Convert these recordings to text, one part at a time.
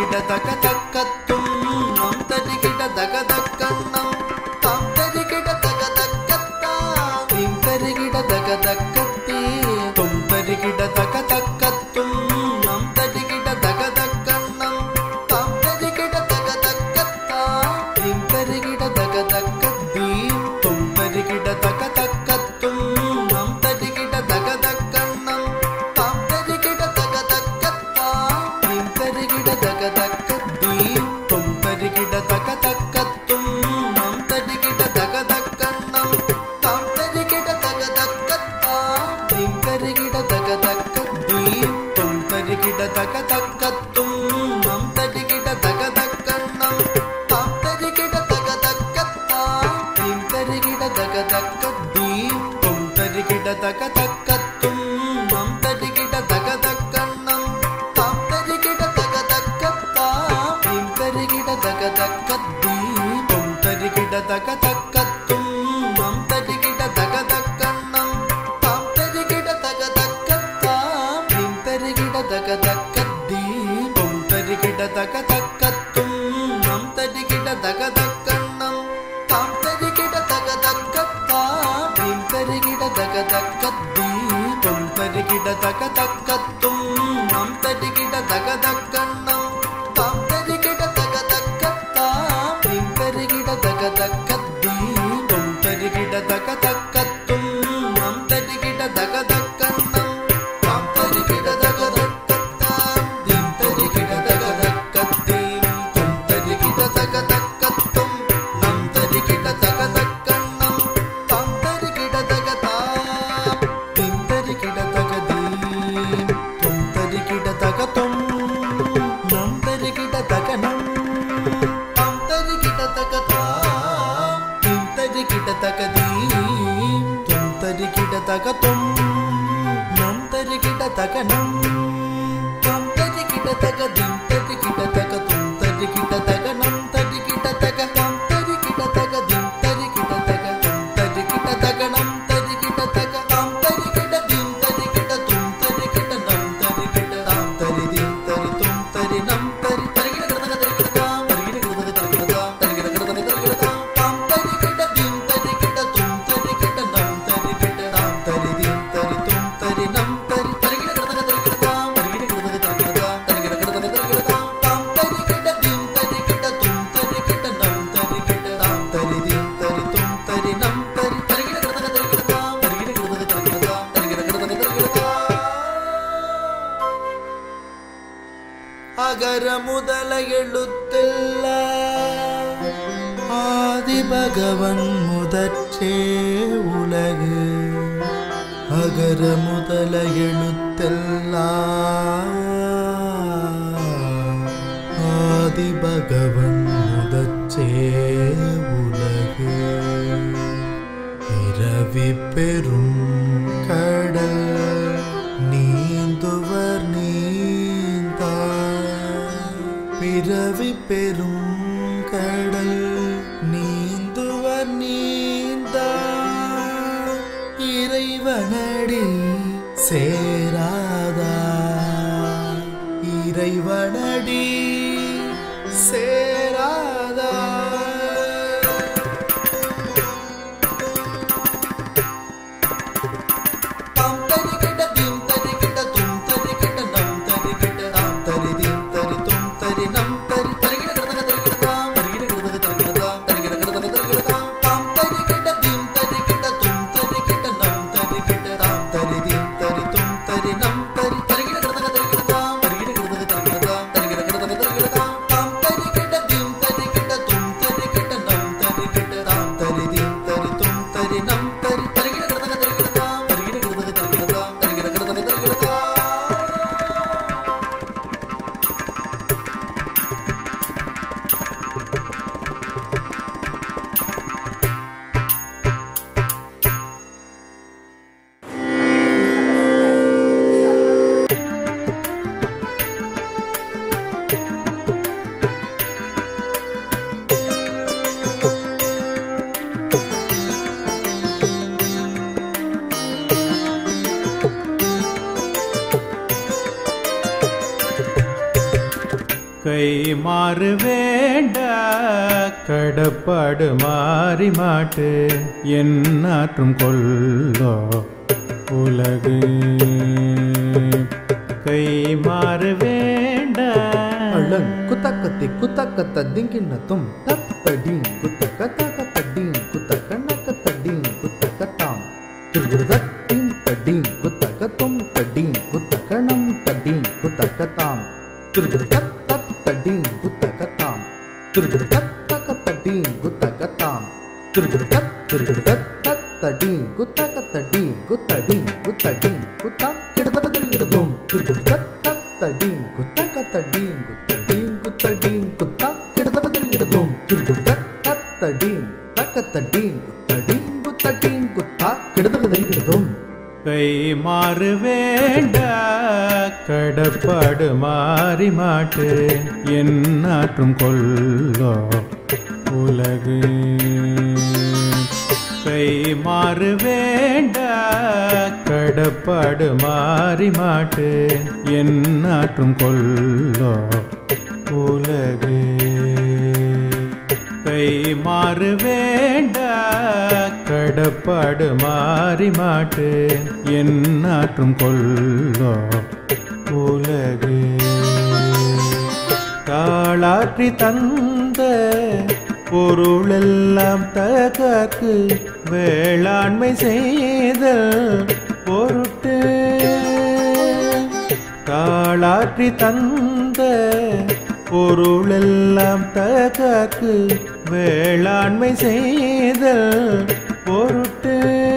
தரிகிட தக தக்கத்தும் நம் தரிகிட தக தக்கண்ணம் தாம் தரிகிட தக தக்கத்தாம் தீம் தரிகிட தக தக்கத்தே தும் தரிகிட தக தக்கத்தும் நம் தரிகிட தக தக்கண்ணம் தாம் தரிகிட தக தக்கத்தாம் தீம் தரிகிட தக தக்கத்தீம் தும் தரிகிட தக தக்கத்தும் நம் தரிகிட தக தக்கண்ணம் தாம் தரிகிட தக தக்கத்தாம் தீம் தரிகிட தக தக்கத்தீம் தும் தரிகிட தக தக்கத்தும் நம் தரிகிட தக தக்கண்ணம் தாம் தரிகிட தக தக்கத்தாம் தீம் தரிகிட தக தக்கத்தீம் தும் தரிகிட தக தக்கத்தும் நம் தரிகிட தக தக்கண்ணம் தாம் தரிகிட தக தக்கத்தாம் தீம் தரிகிட தக தக்கத்தீம் தும் தரிகிட தக தக்கத்தும் நம் தரிகிட தக தக்கண்ணம் தாம் தரிகிட தக தக்கத்தாம் தீம் தரிகிட தக தக்கத்தீம் தும் தரிகிட தக தக்கத்தும் நம் தரிகிட தக தக்கண்ணம் தாம் தரிகிட தக தக்கத்தாம் தீம் தரிகிட தக தக்கத்தீம் தும் தரிகிட தக தக்கத்தும் நம் தரிகிட தக தக்கண்ணம் தாம் தரிகிட தக தக்கத்தாம் தீம் தரிகிட தக தக்கத்தீம் தும் தரிகிட தக தக்கத்தும் நம் தரிகிட தக தக்கண்ணம் தாம் தரிகிட தக தக்கத்தாம் தீம் தரிகிட தக தக்கத்தீம் தும் தரிகிட தக தக்கத்தும் நம் தரிகிட தக தக்கண்ணம் தாம் தரிகிட தக தக்கத்தாம் தீம் தரிகிட தக தக்கத்தீம் தும் தரிகிட தக தக்கத்தும் நம் தரிகிட தக தக்கண்ணம் தாம் தரிகிட தக தாம் தீம் தரிகிட தக தீம் தும் தரிகிட தக தும் நம் தரிகிட தக நம் தாம் தரிகிட தக தாம் தீம் தரிகிட தக தீம் தும் தரிகிட தக தும் நம் தரிகிட தக நம் தாம் தரிகிட தக தீம் தரிகிட தக தும் தரிகிட தக நம் தரிகிட தக தாம் தரிகிட தக தீம் தரிகிட தக தும் தரிகிட தக நம் தரிகிட தக தாம் தரிகிட தீம் தரிகிட தும் தரிகிட நம் தரிகிட தாம் தரி தீம் தரி தும் தரி நம் தரி தரிகிட கிடதக தரிகிட தாம் தரிகிட கிடதக தரிகிட தாம் தரிகிட கிடதக தரிகிட தாம் தாம் தரிகிட தீம் தரிகிட தும் தரிகிட நம் தரிகிட தாம் தரி தீம் தரி தும் தரி நம் தரி தரிகிட கிடதக தரிகிட தாம் தரிகிட கிடதக தரிகிட தாம் தரிகிட கிடதக தரிகிட தாம் தாம் தரிகிட தீம் தரிகிட தும் தரிகிட நம் தரிகிட தாம் தரி தீம் தரி தும் தரி நம் தரி தரிகிட கிடதக தரிகிட தாம் தரிகிட கிடதக தரிகிட தாம் தரிகிட கிடதக தரிகிட தாம் அகர முதல எழுத்தெல்ல ஆதி பகவன் முதற்றே உலகு அகர முதல எழுத்தெல்ல ஆதி பகவன் முதற்றே உலகு இரவி பெரும் கடல் நீந்துவர் நீந்தா பிறவி பெரும் கடல் நீந்துவர் நீந்தா இறைவனடி சேராதா இறைவனடி சேராதா தாம் தரிகிட தீம் தரிகிட தும் தரிகிட நம் தரிகிட தாம் தரி தீம் தரி தும் தரி நம் தரி தரிகிட கிடதக தரிகிட தாம் தரிகிட கிடதக தரிகிட தாம் தரிகிட கிடதக தரிகிட தாம் தாம் தரிகிட தீம் தரிகிட தும் தரிகிட நம் தரிகிட தாம் தரி தீம் தரி தும் தரி நம் தரி தரிகிட கிடதக தரிகிட தாம் தரிகிட கிடதக தரிகிட தாம் தரிகிட கிடதக தரிகிட கை மாறு வேண்ட கடப்பாடு மாறி மாட்டு என்னாற்றும் கொல்லோ உலகு கை மாறு வேண்ட அழங் குத்தக்கத்தி குத்தக்கத்த திங்கிண்ணத்தும் தப்படி குத்தக்க தக்கத்தடி குத்தக்க நக்கத்தடி குத்தக்க தாம் திருகுதத்தின் தடி குத்தக்க தும் தடி குத்தக்க நம் தடி குத்தக்க தாம் திருகுதத்தடி குத்தக்க தாம் திருகுதத்தக்கத்தடி குத்தக்க தாம் திருகுதத் திருகுதத்தடி குத்தக்கத்தடி குத்தடி குத்தடி குத்தா கிடத்தட திருகிடதும் திருகுதத்தடி குத்தக்கத்தடி குத்தடி குத்தடி குத்தா கிடத்தட திருகிடதும் திருகுதத்தடி தக்கத்தடி குத்தடி குத்தடி குத்தா கிடத்தட திருகிடதும் கை மாறு வேண்ட கடப்பாடு மாறி மாட்டு என்னாற்றும் கொல்லோ உலகு கை மாறு வேண்ட கடப்பாடு மாறி மாட்டு என்னாற்றும் கொல்லோ உலகு கை மாறு வேண்ட கடப்பாடு மாறி மாட்டு என்னாற்றும் கொல்லோ உலகு தாளாற்றி தந்த பொருளெல்லாம் தகக்கு வேளாண்மை செய்தல் பொருட்டு தாளாற்றி தந்த பொருளெல்லாம் தகக்கு வேளாண்மை செய்தல் பொருட்டு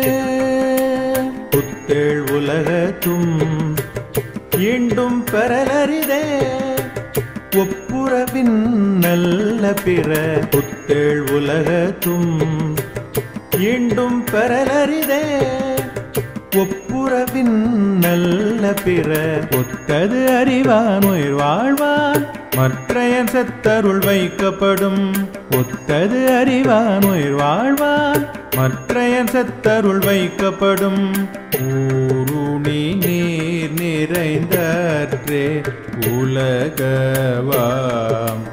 புத்தேள் உலகத்தும் ஈண்டும் பெறலரிதே ஒப்புரவின் நல்ல பிற புத்தேள் உலகத்தும் ஈண்டும் பெறலரிதே ஒப்புரவின் நல்ல பிற ஒத்தது அறிவான் உயிர் வாழ்வான் மற்றையன் செத்தருள் வைக்கப்படும் ஒத்தது அறிவான் உயிர் வாழ்வான் மற்றையன் செத்தருள் வைக்கப்படும் ஊருணி நீர் நிறைந்தற்றே உலகவாம்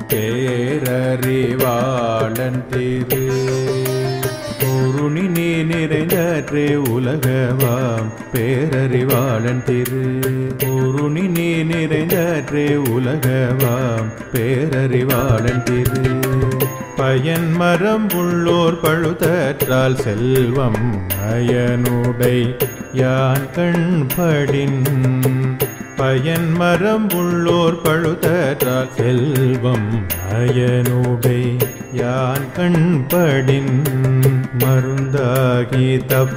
பேரறிவாளன் திரு பொருணி நீ நிறைந்தற்றே உலகவாம் பேரறிவாளன் திரு பொருணி நீ நிறைந்தற்றே உலகவாம் பேரறிவாளன் திரு பயன் மரம் உள்ளோர் பழுதற்றால் செல்வம் அயனுடை யான் கண்படின் பயன் மரம் உள்ளோர் பழுதற்றால் செல்வம் அயனுடை யான் கண்படின் மருந்தாகி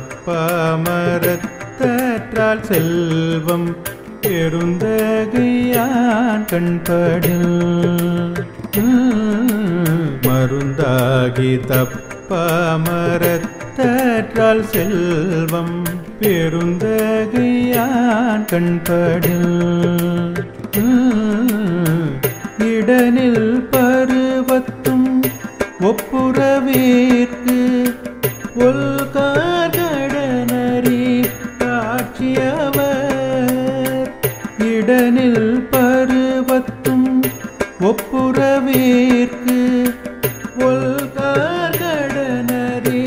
தப்பாமரத்தற்றால் செல்வம் பெருந்தகையான் கண்படில் மருந்தாகி தப்பாமரத்தற்றால் செல்வம் பெருந்தகையான் கண்படில் இடனில் பருவத்தும் ஒப்புரவேற்கு ஒல்கார்கடனரி காட்சியவர் இடனில் பருவத்தும் ஒப்புரவேற்கு ஒல்கார்கடனரி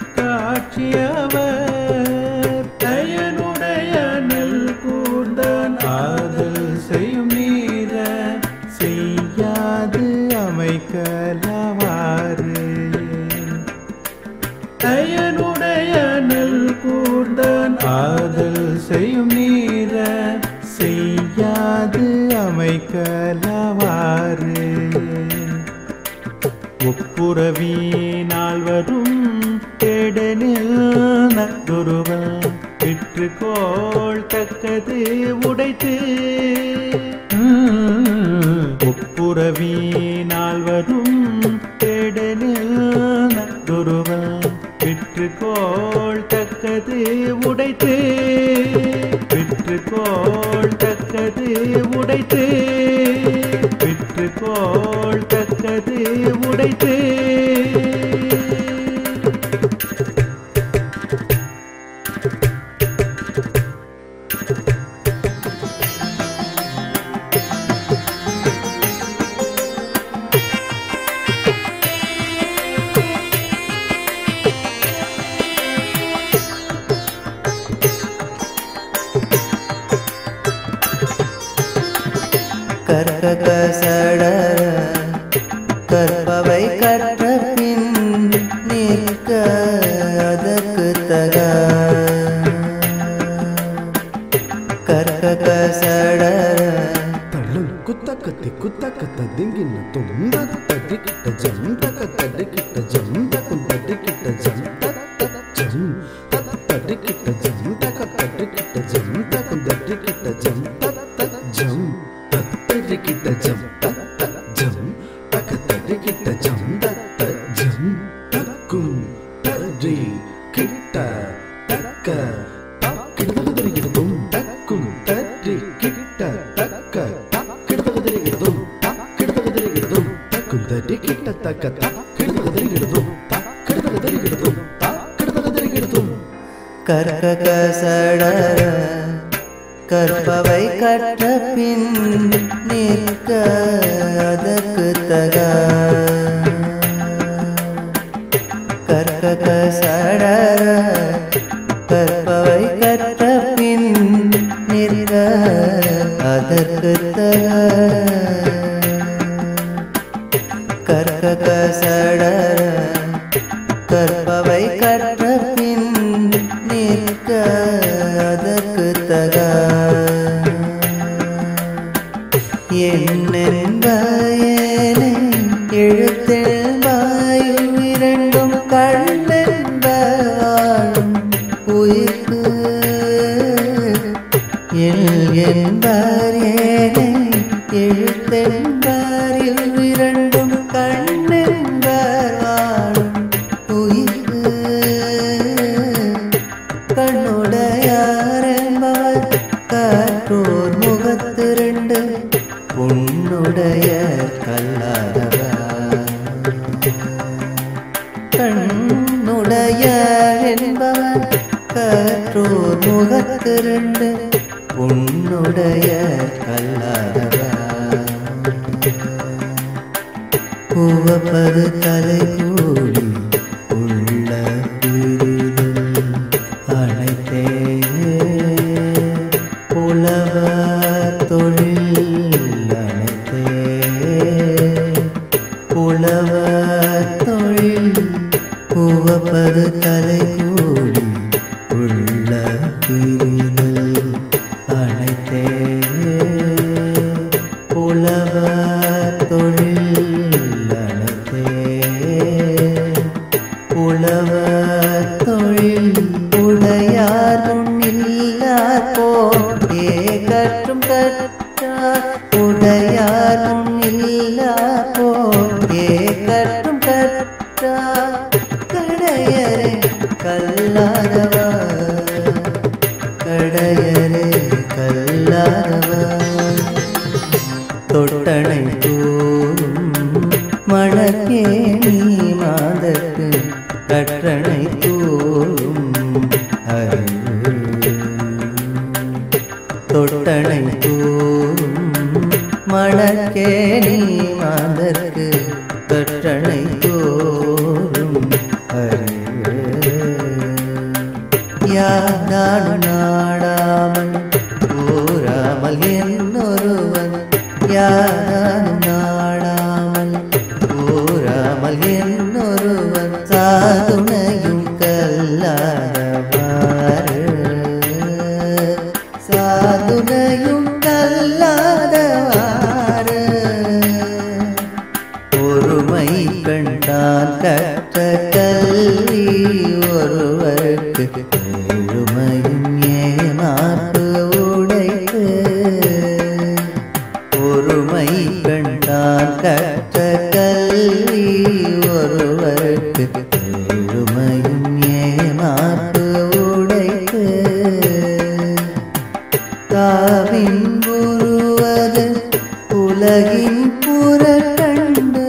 காட்சியவர் தயனுடைய நெல் கூர்ந்தான் ஆதல் செய்யும் நீர செய்யாது அமைக்கலவாறு தயனுடைய நெல் கூர்ந்தான் ஆதல் செய்யும் நீர செய்யாது அமைக்கலவாறு ஒப்புரவினால் வரும் தேடனில் நற்குருவல் விற்றுக்கோள் தக்கது உடைத்து ஒப்புரவினால் வரும் தேடனில் நற்குருவல் விற்றுக்கோள் தக்கது உடைத்து விற்றுக்கோள் தக்கது உடைத்து விற்றுக்கோள் தக்கது உடைத்து தக்க ததிங்கின தும் தக்க தடிக்கிட்ட ஜம் தக்க தடிக்கிட்ட ஜம் தக்க தடிக்கிட்ட ஜம் தக்க ஜம் தக்க தடிக்கிட்ட ஜம் தக்க தடிக்கிட்ட ஜம் தக்க தடிக்கிட்ட ஜம் தக்க ஜம் தக்க தடிக்கிட்ட ஜம் தக்க ஜம் தக்க தடிக்கிட்ட ஜம் தக்க ஜம் தக்கும் தரி கிட்ட தக்க தக்கிடுதறிகிடுதும் தக்கும் தரி கிட்ட தக்க தக்கிடுதறிகிடுதும் தக்கிடுதறிகிடுதும் தக்கும் தரி கிட்ட தக்க தக்கிடுதறிகிடுதும் தக்கிடுதறிகிடுதும் தக்கிடுதறிகிடுதும் கற்க கசடர கற்பவை கற்ற பின் நிற்க அதற்கு தக கற்க கசடர கற்பவை கற்ற பின் நிற்க அதற்கு தக கற்க கசடர கற்பவை கற்ற பின் நிற்க அதற்கு தக என்னென்பயனை எழுத்தென்பாயும் இரண்டும் கண்ணென்ப வாழும் உயிர்க்கு எல் என்பார் ஏனை எழுத்தென்பாரில் இரண்டும் கண்ணென்பர் வாழும் உயிர்க்கு கண்ணுடையார் என்பவர் காற்றோர் முகத்திரண்டு உன்னுடைய கல்லாதவர் கண்ணுடைய என்பவர் காற்றோர் முகத்திரண்டு உன்னுடைய கல்லாதவர் கூவப்பது தலை கூடி உள்ள பிரிதல் அனைத்தே உலவ தொழில் அனைத்தே உலவ தொழில் கூவப்பது தலை கூடி உள்ள பிரிதல் அனைத்தே உலவ தொழில் அனைத்தே உலவ தொழில் உடையார் முன்னில்லார் போட்டே கற்றும் கற்றார் உடையார் முன்னில்லார் போட்டே கற்றும் கற்றார் கடையரே கல்லாதவா கடையரே கல்லாதவா தொட்டனை தூரும் மணக்கேணி மாதற்கு கற்றனை தூரும் அறிவு தொட்டனை தூரும் மணக்கேணி மாதற்கு கற்றனை தூரும் அறிவு யாதானும் நாடாமல் கூறாமல் என்னொருவன் யாதானும் நாடாமல் கூறாமல் என்னொருவன் சாதுணையும் கல்லாதவாறு சாதுணையும் கல்லாதவாறு ஒருமை கண்டான் கற்ற கல்வி ஒருவருக்கு ஏழுமையும் ஏமாற்று உடைத்து ஒருமை கண்டான் கற்ற கல்வி ஒருவருக்கு ஏழுமையும் ஏமாற்று உடைத்து தாவின் உருவது உலகின் புறக்கண்டு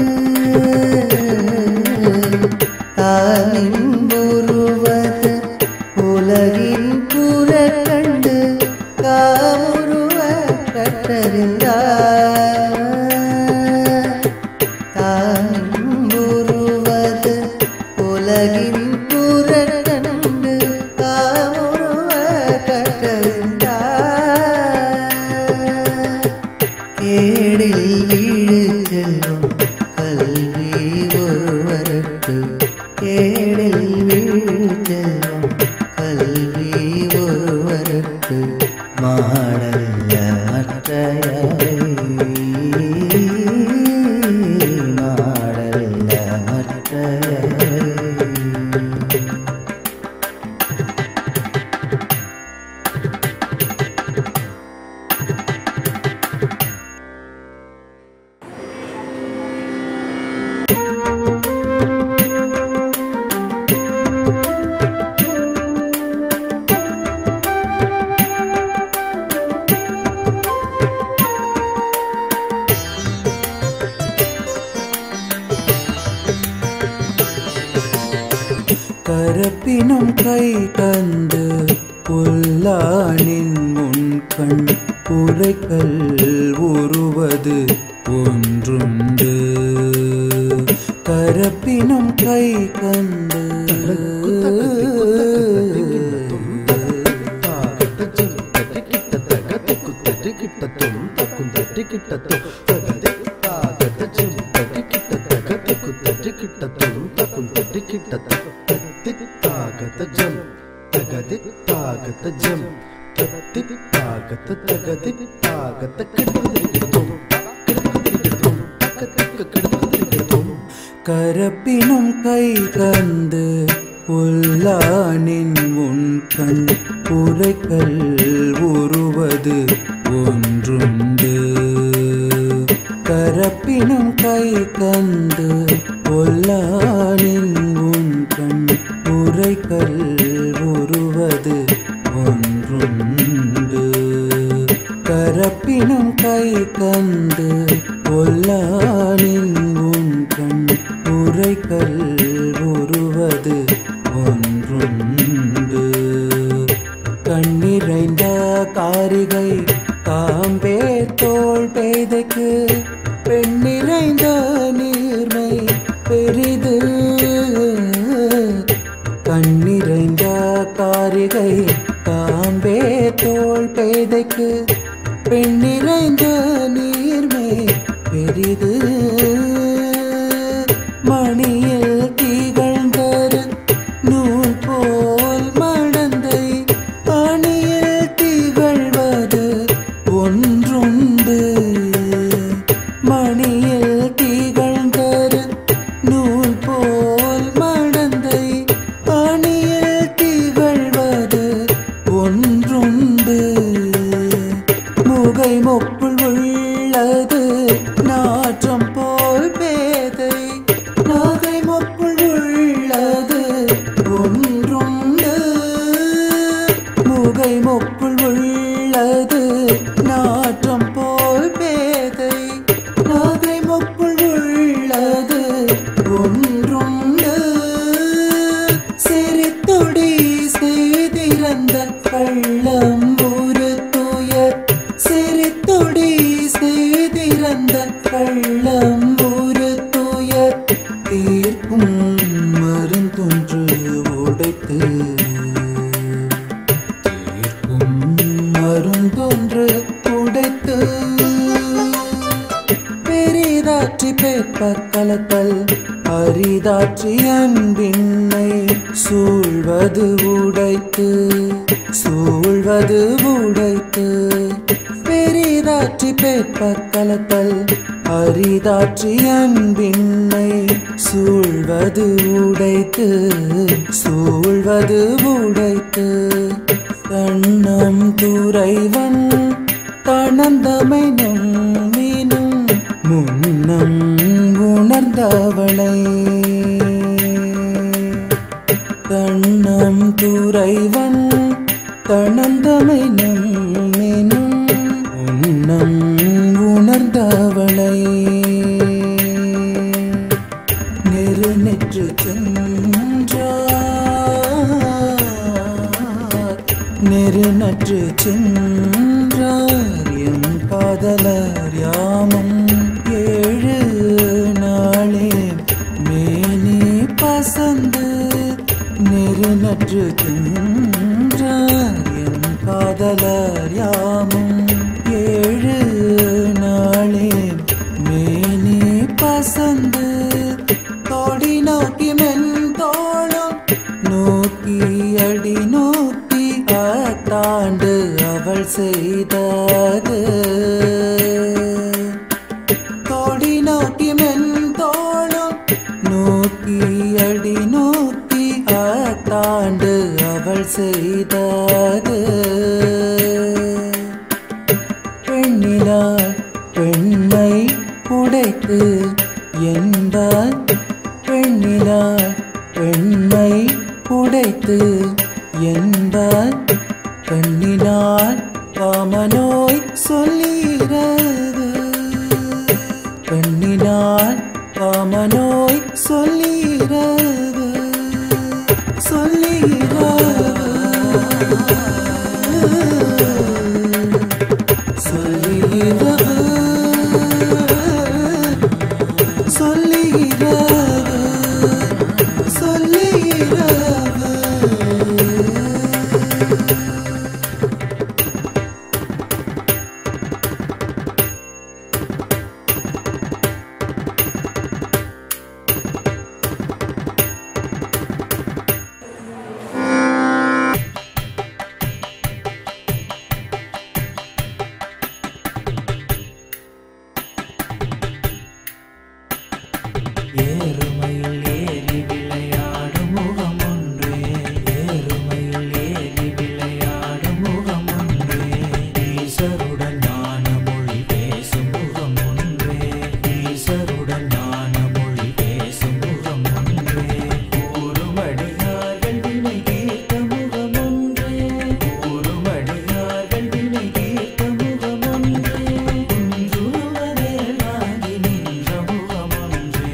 தாவின் உருவது உலகின் புறக்கண்டு காமுருவ கற்றறிந்தார் தாங்குருவது உலகின் புறக்கண்டு காமுருவ கற்றறிந்தார் கேடில் வீடு செல்வம் கல்வி ஒருவருக்கு கேடில் வீடு செல்வம் கல்வி ஒருவருக்கு மாடல்ல மற்றையை கரப்பினும் கை தந்து புல்லானின் முன் கண் உரைக்கல் உருவது ஒன்றுண்டு கரப்பினும் கை கந்து கரப்பினும் கை கந்து புல்லானின் உன் கண் உரைக்கல் உருவது ஒன்றுண்டு கரப்பினும் கை கந்து பொல்லானின் உன் கண் உரைக்கல் உருவது ஒன்றுண்டு கரப்பினும் கை கந்து பொல்லானின் உன் கண் உரைக்கல் உருவது ஒன்றுண்டு கண்ணிறைந்த காரிகை காம்பே தோள் பேதைக்கு பெண்ணிறைந்த நீர்மை பெரிது கண்ணிறைந்த காரிகை காம்பே தோள் பேதைக்கு பெண்ணிறைந்த நீர்மை பெரிது மணியில் திகழ்ந்தரு நூல் போல் மடந்தை பணியில் திகழ்வது ஒன்றுண்டு மணியில் திகழ்ந்தரு நூல் போல் மடந்தை பணியில் திகழ்வது ஒன்றுண்டு முகை மொப்புள் உள்ளது நாற்றம் போல் பேதை நாகை மொப்புள் உள்ளது ஒன்றுண்டு முகை மொப்புள் உள்ளது நாற்றம் போல் பேதை நாகை மொப்புள் உள்ளது ஒன்றுண்டு சிரித்தொடி செய்திருந்த கள்ளம் ஒரு துயர் சிரித்தொடி செய்திருந்த கள்ளம் ஒரு துயர் தீர்க்கும் மருந்தொன்று உடைத்து தீர்க்கும் மருந்தொன்று உடைத்து பெரிதாற்றி பேப்பக்கலத்தல் அரிதாற்றி அன்பின்னை சூழ்வது உடைத்து சூழ்வது உடைத்து பெரிதாற்றி பேப்பக்கலத்தல் அரிதாற்றி அன்பின்னை சூழ்வது உடைத்து சூழ்வது உடைத்து கண்ணம் துறைவன் தனந்தமை நம்மினும் முன்னம் உணர்ந்தவளை கண்ணம் துறைவன் தனந்தமை நம்மினும் முன்னம் உணர்ந்தவளை நெரு நெற்று சென்றார் நெரு நற்று சென்றார் எம் காதலர் யாமும் ஏழு நாளே மேனி பசந்து நெரு நற்று சென்றார் எம் காதலர் யாமும் ஏழு நாளே மேனி பசந்து தோடி நோக்கி மென் தோளும் நோக்கி அடி நோக்கி அத்தாண்டு அவள் செய்தது தோடி நோக்கி மென் தோளும் நோக்கி அடி நோக்கி அத்தாண்டு அவள் செய்தது பெண்ணிலா பெண்ணை உடைத்து என்றால் பெண்ணிலா பெண்ணை உடைத்து என்றால் கண்ணினால் காமநோய் சொல்லிரது கண்ணினால் காமநோய் சொல்லிரது ஏறுமையில் ஏறி விளையாடும் முகம் ஒன்றே ஏறுமையில் ஏறி விளையாடும் முகம் ஒன்றே ஈசருடன் ஞான மொழி பேசும் முகம் ஒன்றே ஈசருடன் ஞான மொழி பேசும் முகம் ஒன்றே கூறுமடியார்கள் வினை தீர்த்த முகம் ஒன்றே கூறுமடியார்கள் வினை தீர்த்த முகம் ஒன்றே குன்றுவரேல் வாங்கி நின்ற முகம் ஒன்றே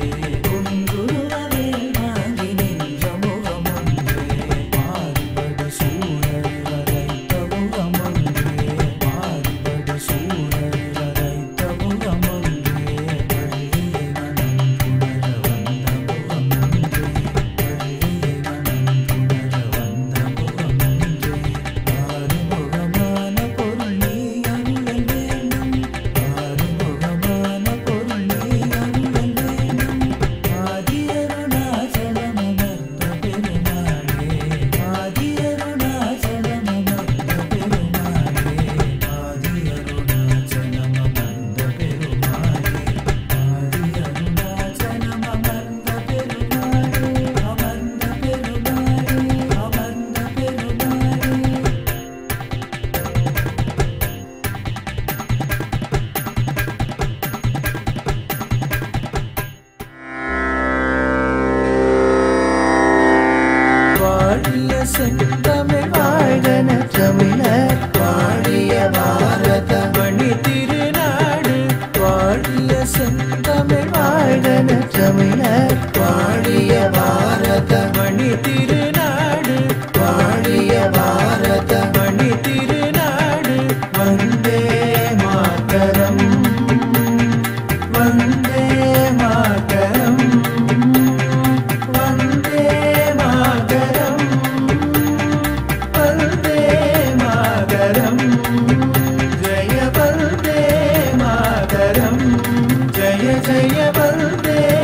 குன்றுவரேல் வாங்கி நின்ற முகம் ஒன்றே மாறுபடு சூழல் வரைத்த முகம் ஒன்றே மாறுபடு சூழல் வரைத்த முகம் ஒன்றே பள்ளியை மனம் புணர வந்த முகம் ஒன்றே பள்ளியை மனம் புணர வந்த முகம் ஒன்றே ஆறுமுகமான பொருள் நீ அருள வேண்டும் ஆறுமுகமான பொருள் நீ அருள வேண்டும் ஆதி அருணாச்சலம் அமர்ந்த பெருமாளே ஆதி அருணாச்சலம் அமர்ந்த பெருமாளே ஆதி அருணாச்சலம் அமர்ந்த பெருமாளே ஆதி அருணாச்சலம் அமர்ந்த பெருமாளே அமர்ந்த பெருமாளே அமர்ந்த பெருமாளே வாழிய செந்தமிழ் வாழ்கன தமிழர் வாழிய பாரத மணி திருநாடு வாழிய செந்தமிழ் வாழ்கன தமிழர் வாழிய பாரத மணி திருநாடு வாழிய பாரத மணி திருநாடு வந்தே மாதரம் வந்தே மாதரம் வந்தே மாதரம் வந்தே மாதரம் ஜய வந்தே மாதரம் ஜய ஜய வந்தே